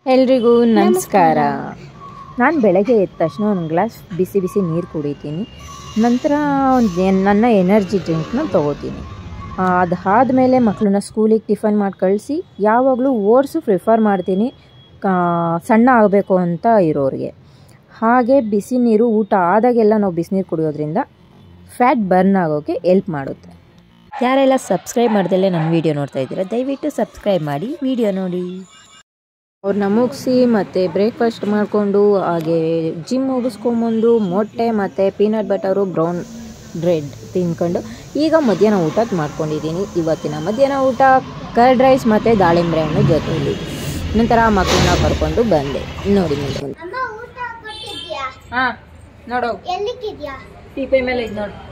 ಎಲ್ರಿಗೂ ನಮಸ್ಕಾರ ನಾನು ಬೆಳಗ್ಗೆ ಎದ್ದ ತಕ್ಷಣ ಒಂದು ಗ್ಲಾಸ್ ಬಿಸಿ ಬಿಸಿ ನೀರು ಕುಡಿತೀನಿ ನಂತರ ಒಂದ್ ಏನ್- ನನ್ನ ಎನರ್ಜಿ ಡ್ರಿಂಕ್ನ ತೊಗೋತೀನಿ ಅದು ಆದಮೇಲೆ ಮಕ್ಕಳನ್ನ ಸ್ಕೂಲಿಗೆ ಟಿಫನ್ ಮಾಡಿ ಕಳಿಸಿ ಯಾವಾಗಲೂ ಓಟ್ಸು ಪ್ರಿಫರ್ ಮಾಡ್ತೀನಿ ಕಾ- ಸಣ್ಣ ಆಗಬೇಕು ಅಂತ ಇರೋರಿಗೆ ಹಾಗೆ ಬಿಸಿ ನೀರು ಊಟ ಆದಾಗೆಲ್ಲ ನಾವು ಬಿಸಿನೀರು ಕುಡಿಯೋದ್ರಿಂದ ಫ್ಯಾಟ್ ಬರ್ನ್ ಆಗೋಕ್ಕೆ ಎಲ್ಪ್ ಮಾಡುತ್ತೆ ಯಾರೆಲ್ಲ ಸಬ್ಸ್ಕ್ರೈಬ್ ಮಾಡ್ದಲ್ಲೇ ನನ್ನ ವೀಡಿಯೋ ನೋಡ್ತಾ ಇದ್ದೀರಾ ದಯವಿಟ್ಟು ಸಬ್ಸ್ಕ್ರೈಬ್ ಮಾಡಿ ವಿಡಿಯೋ ನೋಡಿ ಅವ್ರನ್ನ ಮುಗಿಸಿ ಮತ್ತು ಬ್ರೇಕ್ಫಾಸ್ಟ್ ಮಾಡಿಕೊಂಡು ಹಾಗೆ ಜಿಮ್ ಮುಗಿಸ್ಕೊಂಬಂದು ಮೊಟ್ಟೆ ಮತ್ತು ಪೀನಟ್ ಬಟರು ಬ್ರೌನ್ ಬ್ರೆಡ್ ತಿನ್ಕೊಂಡು ಈಗ ಮಧ್ಯಾಹ್ನ ಊಟಕ್ಕೆ ಮಾಡ್ಕೊಂಡಿದ್ದೀನಿ ಇವತ್ತಿನ ಮಧ್ಯಾಹ್ನ ಊಟ ಕರ್ಡ್ ರೈಸ್ ಮತ್ತು ದಾಳಿಂಬೆ ಹಣ್ಣು ಜೊತೆಯಲ್ಲಿ ನಂತರ ಮಕ್ಕಳನ್ನ ಕರ್ಕೊಂಡು ಬಂದೆ ನೋಡಿ ಮುಂದೆ ಅಮ್ಮ ಊಟ ಕೊಟ್ಟಿದ್ಯಾ ಹಾಂ ನೋಡು ಎಲ್ಲಿಕ್ಕಿದ್ಯಾ ಟಿಪೈ ಮೇಲೆ ಇದು ನೋಡು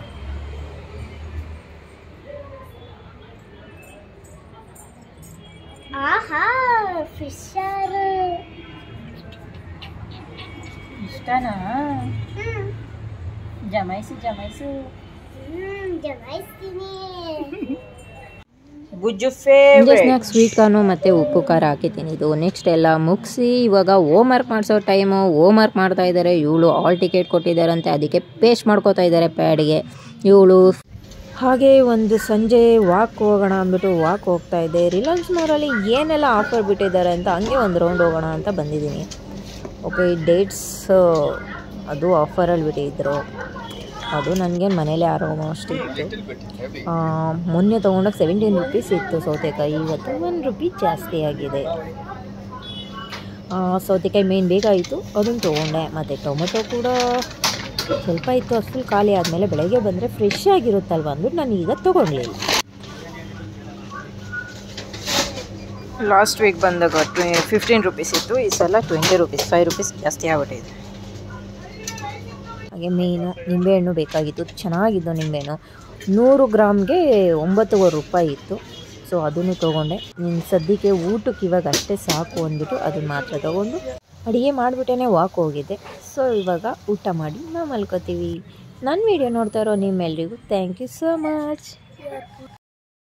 ಆಹಾ ಫಿಶರ್ ಇಷ್ಟನಾ ಹ್ಮ್ ಜಮಾಯಿಸಿ ಜಮಾಯಿಸು ಹ್ಮ್ ಜಮಾಯಿಸ್ತೀನಿ ಗುಜ್ಜು ಫೇವ್ರೆಟ್ ಸ್ವೀಟ್ ಕಾರ್ನು ಮತ್ತು ಉಪ್ಪು ಖಾರ ಹಾಕಿ ತಿನ್ನಿದ್ದು ನೆಕ್ಸ್ಟ್ ಎಲ್ಲ ಮುಗಿಸಿ ಇವಾಗ ಹೋಮ್ ವರ್ಕ್ ಮಾಡಿಸೋ ಟೈಮು ಹೋಮ್ ವರ್ಕ್ ಮಾಡ್ತಾ ಇದ್ದಾರೆ ಇವಳು ಆಲ್ ಟಿಕೆಟ್ ಕೊಟ್ಟಿದ್ದಾರಂತೆ ಅದಕ್ಕೆ ಪೇಸ್ಟ್ ಮಾಡ್ಕೋತಾ ಇದ್ದಾರೆ ಪ್ಯಾಡ್ಗೆ ಇವಳು ಹಾಗೆ ಒಂದು ಸಂಜೆ ವಾಕ್ ಹೋಗೋಣ ಅಂದ್ಬಿಟ್ಟು ವಾಕ್ ಹೋಗ್ತಾ ಇದ್ದೆ ರಿಲಯನ್ಸ್ ಮಾಲಲ್ಲಿ ಏನೆಲ್ಲ ಆಫರ್ ಬಿಟ್ಟಿದ್ದಾರೆ ಅಂತ ಹಂಗೆ ಒಂದು ರೌಂಡ್ ಹೋಗೋಣ ಅಂತ ಬಂದಿದ್ದೀನಿ ಓಕೆ ಡೇಟ್ಸ್ ಅದು ಆಫರಲ್ಲಿ ಬಿಟ್ಟಿದ್ರು ಅದು ನನಗೆ ಮನೇಲಿ ಆಲ್ಮೋಸ್ಟ್ ಇತ್ತು ಆ, ಮೊನ್ನೆ ತೊಗೊಂಡಾಗ ಸೆವೆಂಟೀನ್ ರುಪೀಸ್ ಇತ್ತು ಸೌತೆಕಾಯಿ ಇವತ್ತು ಒಂದು ರುಪಿ ಜಾಸ್ತಿ ಆಗಿದೆ ಆ, ಸೌತೆಕಾಯಿ ಮೇನ್ ಬೇಕಾಯಿತು ಅದನ್ನು ತೊಗೊಂಡೆ ಮತ್ತು ಟೊಮೆಟೊ ಕೂಡ ಸ್ವಲ್ಪ ಇತ್ತು ಅಷ್ಟು ಫುಲ್ ಖಾಲಿ ಆದಮೇಲೆ ಬೆಳಗ್ಗೆ ಬಂದರೆ ಫ್ರೆಶ್ ಆಗಿರುತ್ತಲ್ವ ಅಂದ್ಬಿಟ್ಟು ನಾನು ಈಗ ತೊಗೊಳ್ಲಿಲ್ಲ ಲಾಸ್ಟ್ ವೀಕ್ ಬಂದಾಗ ಟ್ವೆ ಫಿಫ್ಟೀನ್ ರುಪೀಸ್ ಇತ್ತು ಈ ಸಲ ಟ್ವೆಂಟಿ ರುಪೀಸ್ ಫೈವ್ ರುಪೀಸ್ ಜಾಸ್ತಿ ಆಗ್ಬಿಟ್ಟಿದೆ ಹಾಗೆ ಮೀನು ನಿಂಬೆಹಣ್ಣು ಬೇಕಾಗಿತ್ತು ಚೆನ್ನಾಗಿದ್ದು ನಿಂಬೆಹಣ್ಣು ನೂರು ಗ್ರಾಮ್ಗೆ ಒಂಬತ್ತುವರೆ ರೂಪಾಯಿ ಇತ್ತು ಸೊ ಅದನ್ನು ತೊಗೊಂಡೆ ನಿನ್ನ ಸದ್ಯಕ್ಕೆ ಊಟಕ್ಕೆ ಇವಾಗ ಅಷ್ಟೇ ಸಾಕು ಅಂದ್ಬಿಟ್ಟು ಅದನ್ನು ಮಾತ್ರ ತೊಗೊಂಡು ಅಡುಗೆ ಮಾಡಿಬಿಟ್ಟೇ ವಾಕ್ ಹೋಗಿದ್ದೆ ಸೊ ಇವಾಗ ಊಟ ಮಾಡಿ ನಾವು ಮಲ್ಕೋತೀವಿ ನನ್ನ ವೀಡಿಯೋ ನೋಡ್ತಾ ಇರೋ ನಿಮ್ಮೆಲ್ರಿಗೂ ಥ್ಯಾಂಕ್ ಯು ಸೋ ಮಚ್